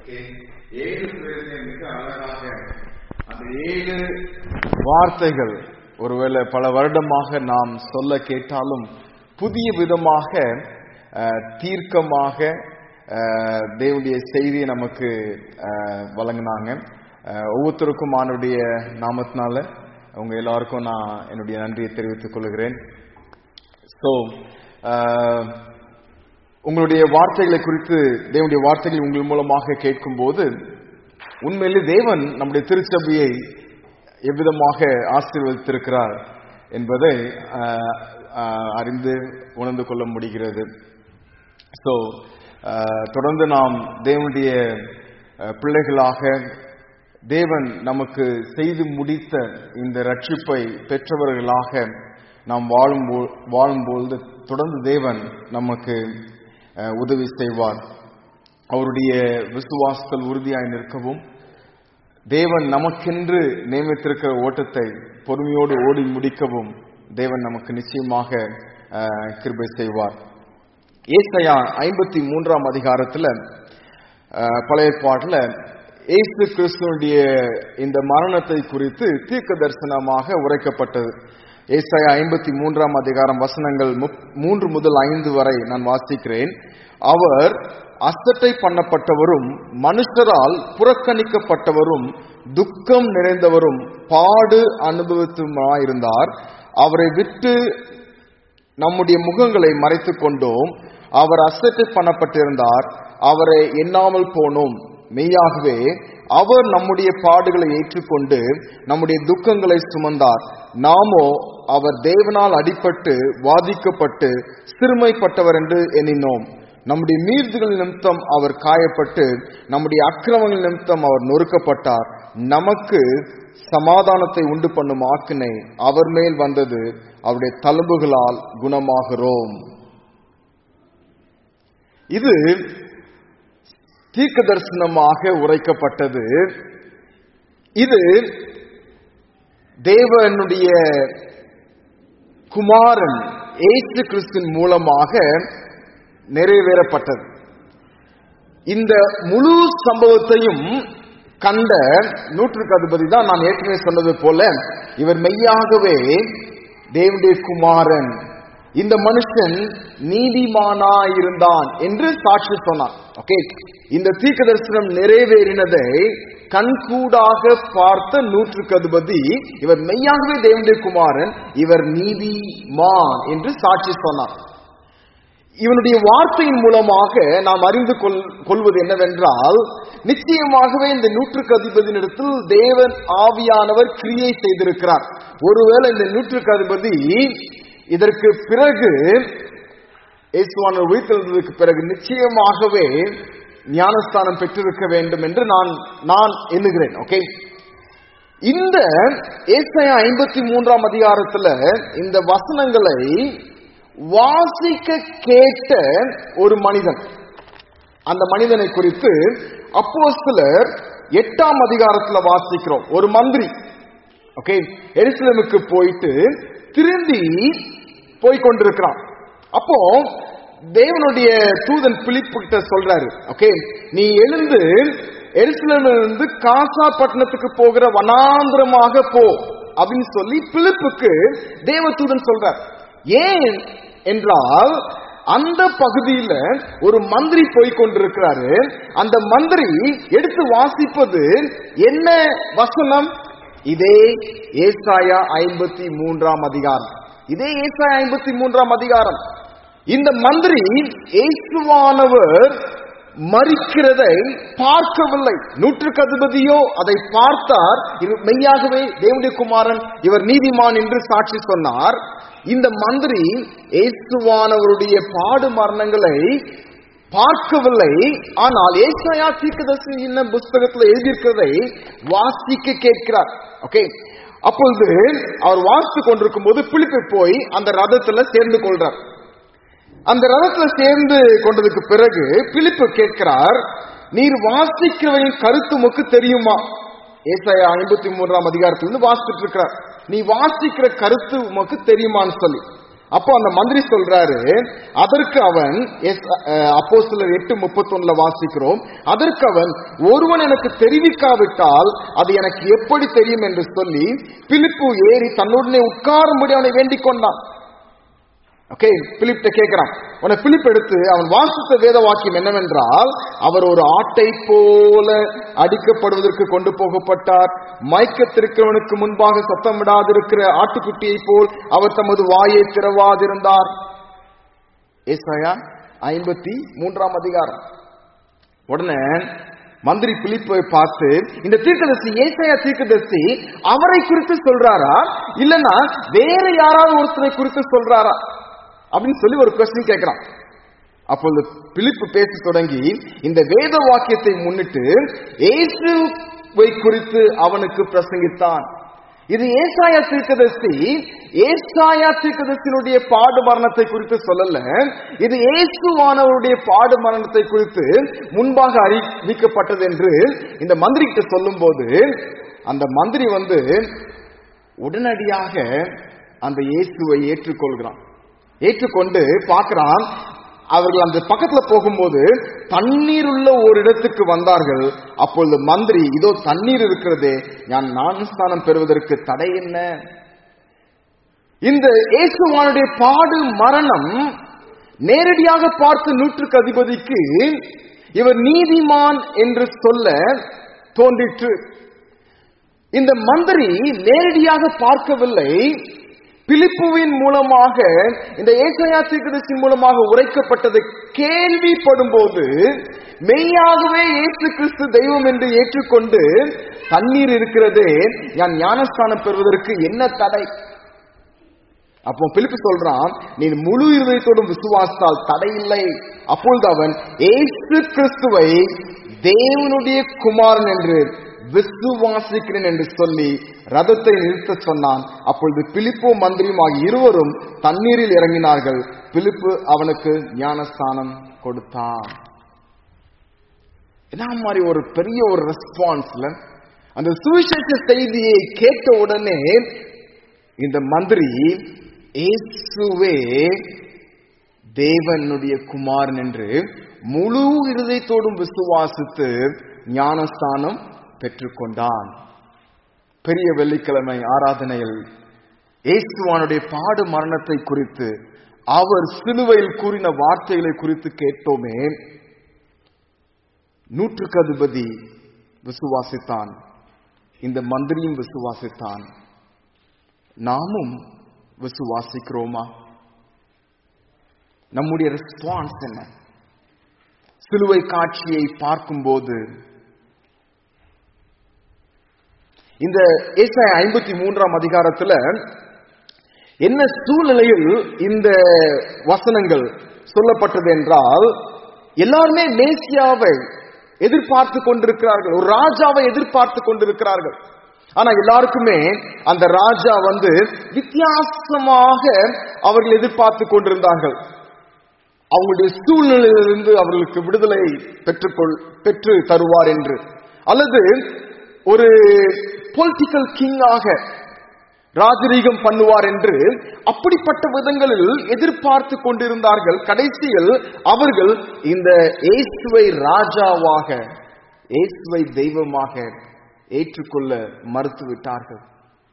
Okay. ஏழு பேருமே மிக அழகாக அந்த ஏழு வார்த்தைகள் ஒருவேளை பல வருடமாக நாம் சொல்ல கேட்டாலும் புதிய விதமாக அஹ், தீர்க்கமாக அஹ், தேவனுடைய செய்தியை நமக்கு அஹ், வழங்கினாங்க அஹ், ஒவ்வொருத்தருக்கும் அவனுடைய நாமத்தினால உங்க எல்லாருக்கும் நான் என்னுடைய நன்றியை தெரிவித்துக் கொள்கிறேன் ஸோ உங்களுடைய வார்த்தைகளை குறித்து தேவனுடைய வார்த்தைகளை உங்கள் மூலமாக கேட்கும்போது உண்மையிலே தேவன் நம்முடைய திருச்சபையை எவ்விதமாக ஆசீர்வதித்திருக்கிறார் என்பதை ஆஹ், ஆஹ், அறிந்து உணர்ந்து கொள்ள முடிகிறது ஸோ தொடர்ந்து நாம் தேவனுடைய ஆஹ், பிள்ளைகளாக தேவன் நமக்கு செய்து முடித்த இந்த ரட்சிப்பை பெற்றவர்களாக நாம் வாழும் வாழும்போது தொடர்ந்து தேவன் நமக்கு அஹ், உதவி செய்வார் அவருடைய விசுவாசத்தில் உறுதியாய் நிற்கவும் தேவன் நமக்கென்று நியமித்திருக்கிற ஓட்டத்தை பொறுமையோடு ஓடி முடிக்கவும் தேவன் நமக்கு நிச்சயமாக அஹ், கிருபை செய்வார் ஏசையா ஐம்பத்தி மூன்றாம் அதிகாரத்துல அஹ், பழைய பாட்டுல இயேசு கிறிஸ்துவனுடைய இந்த மரணத்தை குறித்து தீர்க்க தரிசனமாக உரைக்கப்பட்டது ஏசாயா ஐம்பத்தி மூன்றாம் அதிகாரம் வசனங்கள் முப்- மூன்று முதல் ஐந்து வரை நான் வாசிக்கிறேன் அவர் அசட்டை பண்ணப்பட்டவரும் மனுஷரால் புறக்கணிக்கப்பட்டவரும் துக்கம் நிறைந்தவரும் பாடு அனுபவித்துமாயிருந்தார் அவரை விட்டு நம்முடைய முகங்களை மறைத்துக் கொண்டோம் அவர் அசட்டை பண்ணப்பட்டிருந்தார் அவரை எண்ணாமல் போனோம் மெய்யாகவே அவர் நம்முடைய பாடுகளை ஏற்றுக்கொண்டு நம்முடைய துக்கங்களை சுமந்தார் நாமோ அவர் தேவனால் அடிபட்டு வாதிக்கப்பட்டு சிறுமைப்பட்டவர் என்று எண்ணினோம் நம்முடைய மீறுதல்கள் நிமித்தம் அவர் காயப்பட்டு நம்முடைய அக்கிரமங்கள் நிமித்தம் அவர் நொறுக்கப்பட்டார் நமக்கு சமாதானத்தை உண்டு பண்ணும் ஆக்கினை அவர் மேல் வந்தது அவருடைய தழும்புகளால் குணமாகிறோம் இது தீர்க்க தரிசனமாக உரைக்கப்பட்டது இது தேவனுடைய குமாரன் ஏசு கிறிஸ்துவின் மூலமாக நிறைவேறப்பட்டது இந்த முழு சம்பவத்தையும் கண்ட நூற்றுக்கு அதிபதி தான் நான் ஏற்கனவே சொன்னது போல இவர் மெய்யாகவே தேவனுடைய குமாரன் இந்த மனுஷன் நீதிமானா இருந்தான் என்று சாட்சி சொன்னான் ஓகே இந்த தீர்க்க தரிசனம் நிறைவேறினதை கண்கூடாக பார்த்த நூற்றுக்கு அதிபதி இவர் மெய்யாகவே தேவனுடைய குமாரன் இவர் நீதிமான் என்று சாட்சி சொன்னார் இவனுடைய வார்த்தையின் மூலமாக நாம் அறிந்து கொள் கொள்வது என்னவென்றால் நிச்சயமாகவே இந்த நூற்றுக்கு அதிபதியினிடத்தில் தேவன் ஆவியானவர் கிரியை செய்திருக்கிறார் ஒருவேளை இந்த நூற்றுக்கு அதிபதி இதற்கு பிறகு இயேசுவான உயிர்த்தெழுந்ததுக்கு பிறகு நிச்சயமாகவே ஞானஸ்தானம் பெற்றிருக்க வேண்டும் என்று நான் நான் எண்ணுகிறேன் ஓகே இந்த ஏசாயா ஐம்பத்தி மூன்றாம் அதிகாரத்துல இந்த வசனங்களை வாசிக்க கேட்ட ஒரு மனிதன் அந்த மனிதனை குறித்து அப்போஸ்தலர் எட்டாம் அதிகாரத்துல வாசிக்கிறோம் ஒரு மந்திரி ஓகே எருசலேமுக்கு போயிட்டு திரும்பி போய் கொண்டிருக்கிறான் அப்போ தேவனுடைய தூதன் பிலிப்பு கிட்ட சொல்றாரு ஓகே நீ எழுந்து எருசலேமிலிருந்து காசா பட்டணத்துக்கு போகிற வனாந்திரமாக போ அப்படின்னு சொல்லி பிலிப்புக்கு தேவதூதன் சொல்றார் ஏன் என்றால் அந்த பகுதியில ஒரு மந்திரி போய் கொண்டிருக்கிறாரு அந்த மந்திரி எடுத்து வாசிப்பது என்ன வசனம் இதே ஏசாயா ஐம்பத்தி மூன்றாம் அதிகாரம் இதே ஏசாயா ஐம்பத்தி மூன்றாம் அதிகாரம் இந்த மந்திரி இயேசுவானவர் மறிக்கிறதை பார்க்கவில்லை நூற்றுக்கு அதிபதியோ அதை பார்த்தார் இது மெய்யாகவே தேவனுடைய குமாரன் இவர் நீதிமான் என்று சாட்சி சொன்னார் இந்த மந்திரி இயேசுவானவருடைய பாடு மரணங்களை பார்க்கவில்லை ஆனால் ஏசாயா தீர்க்கதரிசி என்ன புஸ்தகத்தில் எழுதியிருக்கிறதை வாசிக்க கேட்கிறார் ஓகே அப்பொழுது அவர் வாசித்து கொண்டிருக்கும் போது பிலிப்பை போய் அந்த ரதத்துல சேர்ந்து கொள்றார் அந்த ரதத்துல சேர்ந்து கொண்டதுக்கு பிறகு பிலிப்பு கேட்கிறார் நீர் வாசிக்கிறவரின் கருத்து உமக்கு தெரியுமா ஏசாயா ஐம்பத்தி மூன்றாம் அதிகாரத்திலிருந்து வாசிச்சுட்டு இருக்கிறார் நீ வாசிக்கிற கருத்து உமக்கு தெரியுமான்னு சொல்லி அப்போ அந்த மந்திரி சொல்றாரு அதற்கு அவன் அப்போ சிலர் எட்டு முப்பத்தொன்னுல வாசிக்கிறோம் அதற்கு அவன் ஒருவன் எனக்கு தெரிவிக்காவிட்டால் அது எனக்கு எப்படி தெரியும் என்று சொல்லி பிலிப்பு ஏறி தன்னுடனே உட்காரும்படி அவனை வேண்டிக் கொண்டான் ஓகே பிலிப்ட கேட்கிறான் உன பிலிப் எடுத்து அவன் வாசித்த வேத வாக்கியம் என்னவென்றால் அவர் ஒரு ஆட்டை போல அடிக்கப்படுவதற்கு கொண்டு போகப்பட்டார் மயக்கத்திருக்கிறவனுக்கு முன்பாக சத்தமிடாதிருக்கிற ஆட்டுக்குட்டியை போல் அவர் தமது வாயை திறவாதிருந்தார் ஏசாயா ஐம்பத்தி மூன்றாம் அதிகாரம் உடனே மந்திரி பிலிப்பை பார்த்து இந்த தீர்க்கதரிசி ஏசாயா தீர்க்கதரிசி அவரை குறித்து சொல்றாரா இல்லனா வேற யாராவது ஒருத்தரை குறித்து சொல்றாரா அப்படின்னு சொல்லி ஒரு கொஸ்டின் கேட்கிறான் அப்பொழுது பிலிப்பு பேச தொடங்கி இந்த வேத வாக்கியத்தை முன்னிட்டு இயேசுவை குறித்து அவனுக்கு பிரசங்கித்தான் இது ஏசாயா தீர்க்கதரிசி ஏசாயா தீர்க்கதரிசியினுடைய பாடு மரணத்தை குறித்து சொல்லல இது இயேசுவானவருடைய பாடு மரணத்தை குறித்து முன்பாக அறிவிக்கப்பட்டது என்று இந்த மந்திரி கிட்ட சொல்லும் போது அந்த மந்திரி வந்து உடனடியாக அந்த இயேசுவை ஏற்றுக்கொள்கிறான் ஏற்றுக்கொண்டு பார்க்கிறான் அவர்கள் அந்த பக்கத்துல போகும்போது தண்ணீர் உள்ள ஒரு இடத்துக்கு வந்தார்கள் அப்பொழுது மந்திரி இதோ தண்ணீர் இருக்கிறதே நான் ஞானஸ்தானம் பெறுவதற்கு தடை என்ன இந்த இயேசுவானுடைய பாடு மரணம் நேரடியாக பார்த்து நூற்றுக்கு அதிபதிக்கு இவர் நீதிமான் என்று சொல்ல தோன்றிற்று இந்த மந்திரி நேரடியாக பார்க்கவில்லை பிலிப்புவின் மூலமாக இந்த ஏசாயா தீர்க்கதரிசி மூலமாக உரைக்கப்பட்டதை கேள்விப்படும் போது மெய்யாகவே இயேசு கிறிஸ்து தெய்வம் என்று ஏற்றுக்கொண்டு தண்ணீர் இருக்கிறதே நான் ஞானஸ்தானம் பெறுவதற்கு என்ன தடை அப்போ பிலிப்பு சொல்றான் நீ முழு இருதயத்தோடும் விசுவாசத்தால் தடை இல்லை அப்பொழுது அவன் ஏசு கிறிஸ்துவை தேவனுடைய குமாரன் என்று விசுவாசிக்கிறேன் என்று சொல்லி ரதத்தை நிறுத்த சொன்னான் அப்பொழுது பிலிப்பு மந்திரியும் ஆகிய இருவரும் தண்ணீரில் இறங்கினார்கள் பிலிப்பு அவனுக்கு ஞானஸ்தானம் கொடுத்தான் என்ன மாதிரி ஒரு பெரிய ஒரு ரெஸ்பான்ஸ்ல அந்த சுவிசேஷ செய்தியை கேட்ட உடனே இந்த மந்திரி இயேசுவே தேவனுடைய குமாரன் என்று முழு இருதயத்தோடும் விசுவாசித்து ஞானஸ்தானம் பெற்றுக்கொண்டான் பெரிய வெள்ளிக்கிழமை ஆராதனையில் இயேசுவானுடைய பாடு மரணத்தை குறித்து அவர் சிலுவையில் கூறின வார்த்தைகளை குறித்து கேட்டோமே நூற்றுக்கு அதிபதி விசுவாசித்தான் இந்த மந்திரியும் விசுவாசித்தான் நாமும் விசுவாசிக்கிறோமா நம்முடைய ரெஸ்பான்ஸ் என்ன சிலுவை காட்சியை பார்க்கும்போது இந்த ஏசாய ஐம்பத்தி மூன்றாம் அதிகாரத்துல என்ன சூழ்நிலையில் இந்த வசனங்கள் சொல்லப்பட்டது என்றால் எல்லாருமே மேசியாவை எதிர்பார்த்து கொண்டிருக்கிறார்கள் ஒரு ராஜாவை எதிர்பார்த்து கொண்டிருக்கிறார்கள் ஆனா எல்லாருக்குமே அந்த ராஜா வந்து வித்தியாசமாக அவர்கள் எதிர்பார்த்து கொண்டிருந்தார்கள் அவங்களுடைய சூழ்நிலையிலிருந்து அவர்களுக்கு விடுதலை பெற்றுக்கொள் பெற்று தருவார் என்று அல்லது ஒரு பொலிட்டிக்கல் கிங்காக ராஜரீகம் பண்ணுவார் என்று அப்படிப்பட்ட விதங்களில் எதிர்பார்த்து கொண்டிருந்தார்கள் கடைசியில் அவர்கள் இந்த இயேசுவை ராஜாவாக இயேசுவை தெய்வமாக ஏற்றுக்கொள்ள மறுத்துவிட்டார்கள்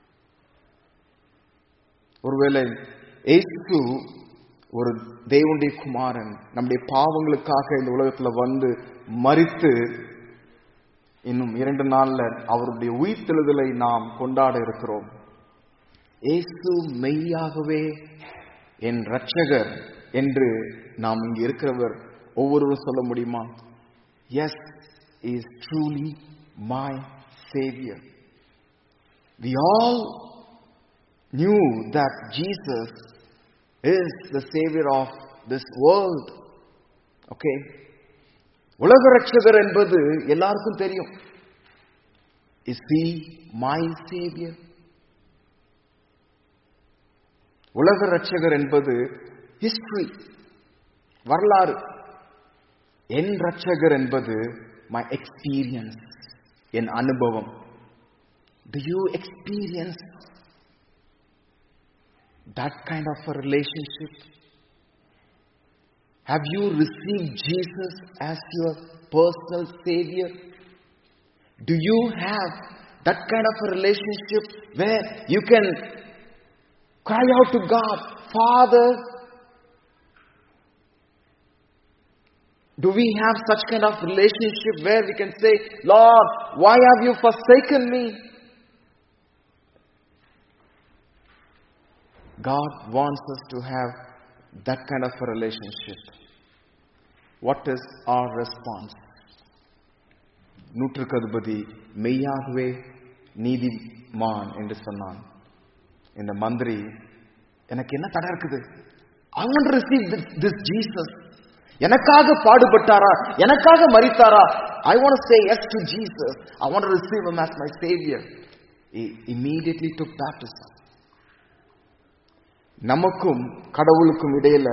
ஒருவேளை இயேசு ஒரு தேவனுடைய குமாரன் நம்முடைய பாவங்களுக்காக இந்த உலகத்துல வந்து மறித்து இன்னும் இரண்டு நாள்ல அவருடைய உயிர்த்தெழுதலை நாம் கொண்டாட இருக்கிறோம் இயேசு மெய்யாகவே என் ரட்சகர் என்று நாம் இங்கு இருக்கிறவர் ஒவ்வொருவரும் சொல்ல முடியுமா yes is truly my saviour we all knew that Jesus is the savior of this world. Okay? உலக ரட்சகர் என்பது எல்லாருக்கும் தெரியும் இஸ் he my savior உலக ரட்சகர் என்பது ஹிஸ்டரி வரலாறு என் ரட்சகர் என்பது மை எக்ஸ்பீரியன்ஸ் என் அனுபவம் to you experience that kind of a relationship? Have you received Jesus as your personal Savior? Do you have that kind of a relationship where you can cry out to God, Father? Do we have such kind of relationship where we can say, Lord, why have you forsaken me? God wants us to have that kind of a relationship. What is our response? நூற்றுக்கு அதிபதி மெய்யாகவே நீதிமான் என்று சொன்னான் இந்த மந்திரி எனக்கு என்ன தடை இருக்குது I want receive this Jesus எனக்காக பாடுபட்டாரா எனக்காக மரித்தாரா I want say yes to Jesus I want receive him as my savior he immediately took baptism நமக்கும் கடவுளுக்கும் இடையில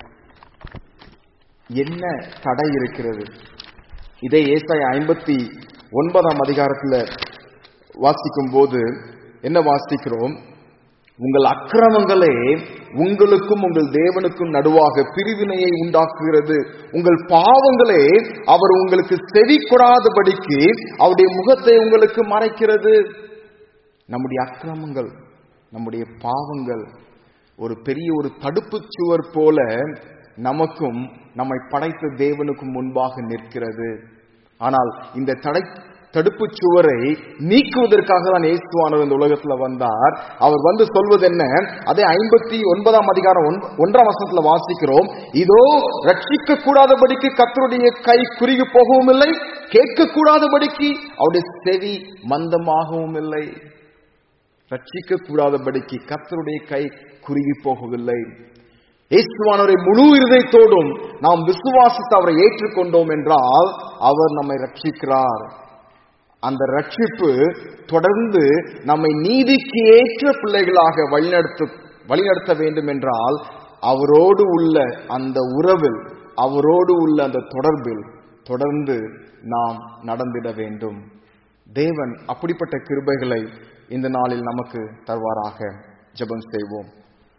என்ன தடை இருக்கிறது இதை ஏசாய ஐம்பத்தி ஒன்பதாம் அதிகாரத்துல வாசிக்கும் போது என்ன வாசிக்கிறோம் உங்கள் அக்கிரமங்களே உங்களுக்கும் உங்கள் தேவனுக்கும் நடுவாக பிரிவினையை உண்டாக்குகிறது உங்கள் பாவங்களே அவர் உங்களுக்கு செவி கொடாதபடிக்கு அவருடைய முகத்தை உங்களுக்கு மறைக்கிறது நம்முடைய அக்கிரமங்கள் நம்முடைய பாவங்கள் ஒரு பெரிய ஒரு தடுப்பு சுவர் போல நமக்கும் நம்மை படைத்த தேவனுக்கும் முன்பாக நிற்கிறது ஆனால் இந்த தடை தடுப்பு சுவரை நீக்குவதற்காக தான் இயேசுவானவர் இந்த உலகத்துல வந்தார் அவர் வந்து சொல்வது என்ன அதே ஐம்பத்தி ஒன்பதாம் அதிகாரம் ஒன்- ஒன்றாம் வசனத்துல வாசிக்கிறோம் இதோ ரட்சிக்க கூடாதபடிக்கு கத்தருடைய கை குறுகி போகவும் இல்லை கேட்க கூடாதபடிக்கு அவருடைய செவி மந்தமாகவும் இல்லை ரட்சிக்க கூடாதபடிக்கு கர்த்தருடைய கை குறுகி போகவில்லை இயேசுவானவரை முழு இருதயத்தோடும் நாம் விசுவாசித்து அவரை ஏற்றுக்கொண்டோம் என்றால் அவர் நம்மை ரட்சிக்கிறார் அந்த ரட்சிப்பு தொடர்ந்து நம்மை நீதிக்கு ஏற்ற பிள்ளைகளாக வழிநடத்த வழிநடத்த வேண்டும் என்றால் அவரோடு உள்ள அந்த உறவில் அவரோடு உள்ள அந்த தொடர்பில் தொடர்ந்து நாம் நடந்திட வேண்டும் தேவன் அப்படிப்பட்ட கிருபைகளை இந்த நாளில் நமக்கு தருவாராக ஜெபம் செய்வோம்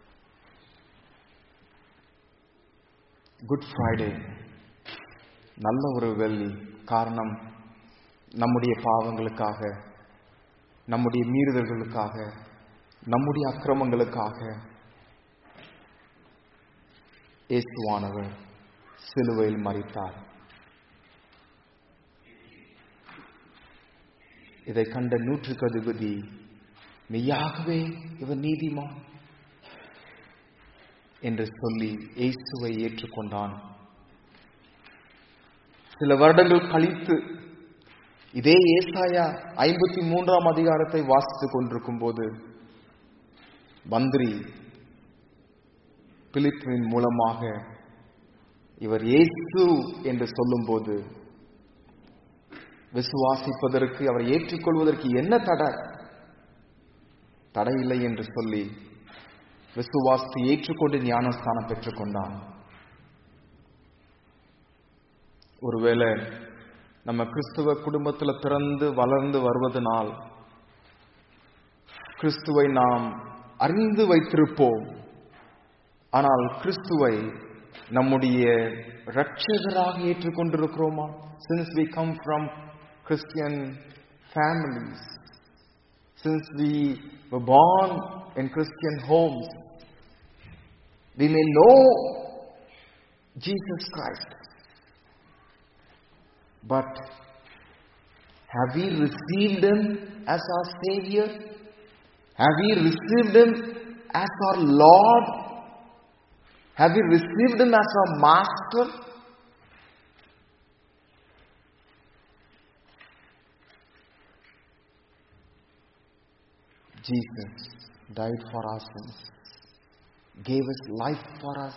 குட் ஃப்ரைடே நல்ல ஒரு வெள்ளி காரணம் நம்முடைய பாவங்களுக்காக நம்முடைய மீறுதல்களுக்காக நம்முடைய அக்கிரமங்களுக்காக இயேசுவானவர் சிலுவையில் மறித்தார் இதை கண்ட நூற்றுக்கு அதிபதி மெய்யாகவே இவர் நீதிமான் என்று சொல்லி இயேசுவை ஏற்றுக்கொண்டான் சில வருடங்கள் கழித்து இதே ஏசாயா ஐம்பத்தி மூன்றாம் அதிகாரத்தை வாசித்துக் கொண்டிருக்கும் போது மந்திரி பிலிப்பின் மூலமாக இவர் இயேசு என்று சொல்லும்போது விசுவாசிப்பதற்கு அவரை ஏற்றுக்கொள்வதற்கு என்ன தடை தடை இல்லை என்று சொல்லி விசுவாசித்து ஏற்றுக்கொண்டு ஞானஸ்தானம் பெற்றுக்கொண்டான் ஒருவேளை நம்ம கிறிஸ்துவ குடும்பத்தில் பிறந்து வளர்ந்து வருவதனால் கிறிஸ்துவை நாம் அறிந்து வைத்திருப்போம் ஆனால் கிறிஸ்துவை நம்முடைய ரட்சகராக ஏற்றுக்கொண்டிருக்கிறோமா since we come from Christian families since we were born in Christian homes, we may know Jesus Christ. But have we received Him as our Savior? Have we received Him as our Lord? Have we received Him as our Master? Jesus died for our sins, gave His life for us.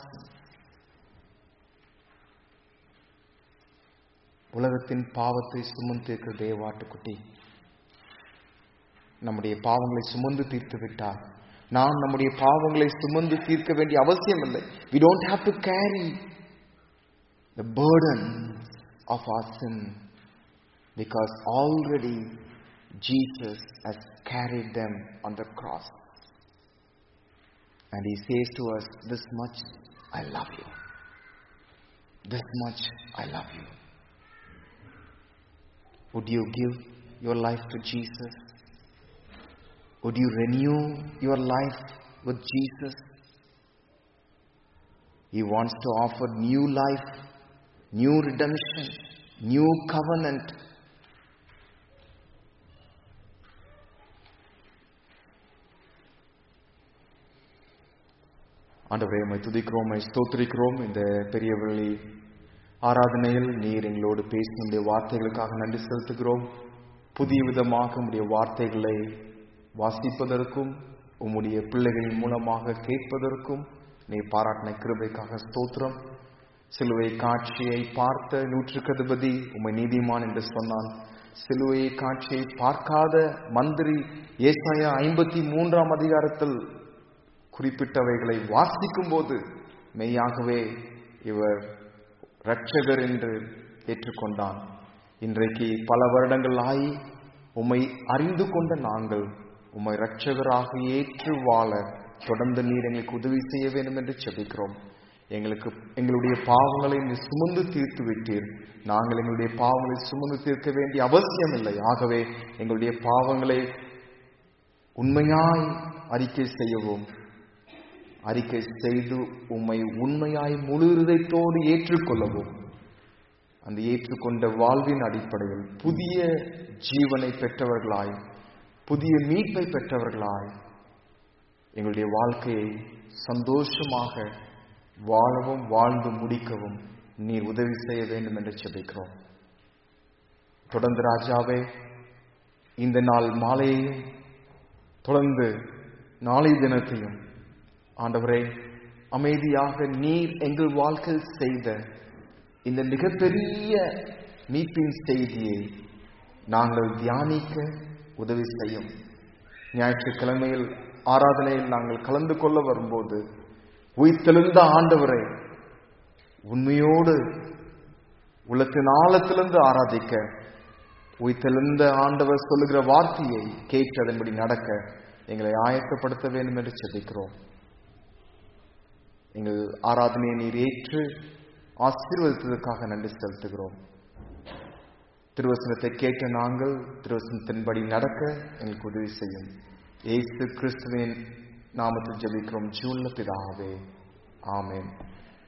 உலகத்தின் பாவத்தை சுமந்திருக்கிற தேவாட்டுக்குட்டி நம்முடைய பாவங்களை சுமந்து தீர்த்து விட்டார் நாம் நம்முடைய பாவங்களை சுமந்து தீர்க்க வேண்டிய அவசியம் இல்லை we don't have to carry the burden of our sin because already Jesus has carried them on the cross. And He says to us, This much I love you. This much I love you. Would you give your life to Jesus? Would you renew your life with Jesus? He wants to offer new life, new redemption, new covenant. ஆண்டவரே உம்மை துதிக்கிறோம் உம்மை ஸ்தோத்திரிக்கிறோம் இந்த பெரிய வெள்ளி ஆராதனையில் நீர் எங்களோடு பேசினுடைய வார்த்தைகளுக்காக நன்றி செலுத்துகிறோம் புதிய விதமாக உம்முடைய வார்த்தைகளை வாசிப்பதற்கும் உம்முடைய பிள்ளைகளின் மூலமாக கேட்பதற்கும் நீ பாராட்டின கிருபைக்காக ஸ்தோத்திரம் சிலுவை காட்சியை பார்த்த நூற்றுக்கதிபதி உம்மை நீதிமான் என்று சொன்னான் சிலுவை காட்சியை பார்க்காத மந்திரி ஏசாயா ஐம்பத்தி மூன்றாம் அதிகாரத்தில் குறிப்பிட்டவைகளை வாசிக்கும் போது மெய்யாகவே இவர் இரட்சகர் என்று ஏற்றுக்கொண்டான் இன்றைக்கு பல வருடங்கள் ஆகி உம்மை அறிந்து கொண்ட நாங்கள் உம்மை இரட்சகராக ஏற்று வாழ தொடர்ந்து நீர் எங்களுக்கு உதவி செய்ய வேண்டும் என்று செபிக்கிறோம் எங்களுக்கு எங்களுடைய பாவங்களை நீர் சுமந்து தீர்த்து விட்டீர் நாங்கள் எங்களுடைய பாவங்களை சுமந்து தீர்க்க வேண்டிய அவசியம் இல்லை ஆகவே எங்களுடைய பாவங்களை உண்மையாய் அறிக்கை செய்யவும் அறிக்கை செய்து உம்மை உண்மையாய் முழு இதயத்தோடு ஏற்றுக்கொள்ளவும் அந்த ஏற்றுக்கொண்ட வாழ்வின் அடிப்படையில் புதிய ஜீவனை பெற்றவர்களாய் புதிய மீட்பை பெற்றவர்களாய் எங்களுடைய வாழ்க்கையை சந்தோஷமாக வாழவும் வாழ்ந்து முடிக்கவும் நீர் உதவி செய்ய வேண்டும் என்று செபிக்கிறோம் தொடர்ந்து ராஜாவே இந்த நாள் மாலையையும் தொடர்ந்து நாளை தினத்தையும் ஆண்டவரே அமைதியாக நீர் எங்கள் வாழ்க்கையில் செய்த இந்த மிகப்பெரிய மீட்பின் செய்தியை நாங்கள் தியானிக்க உதவி செய்யும் ஞாயிற்றுக்கிழமையில் ஆராதனையில் நாங்கள் கலந்து கொள்ள வரும்போது உயிர்த்தெழுந்த ஆண்டவரை உண்மையோடு உள்ளத்தின் ஆழத்திலிருந்து ஆராதிக்க உயிர்த்தெழுந்த ஆண்டவர் சொல்லுகிற வார்த்தையை கேட்டு அதன்படி நடக்க எங்களை ஆயத்தப்படுத்த வேண்டும் என்று செபிக்கிறோம் எங்கள் ஆராதனையை நீர் ஏற்று ஆசீர்வதித்ததற்காக நன்றி செலுத்துகிறோம் திருவசனத்தை கேட்ட நாங்கள் திருவசனத்தின்படி நடக்க எங்களுக்கு உதவி செய்யும் ஏசு கிறிஸ்துவின் நாமத்தில் ஜெபிக்கிறோம் ஜூன்ல பிதாவே ஆமென்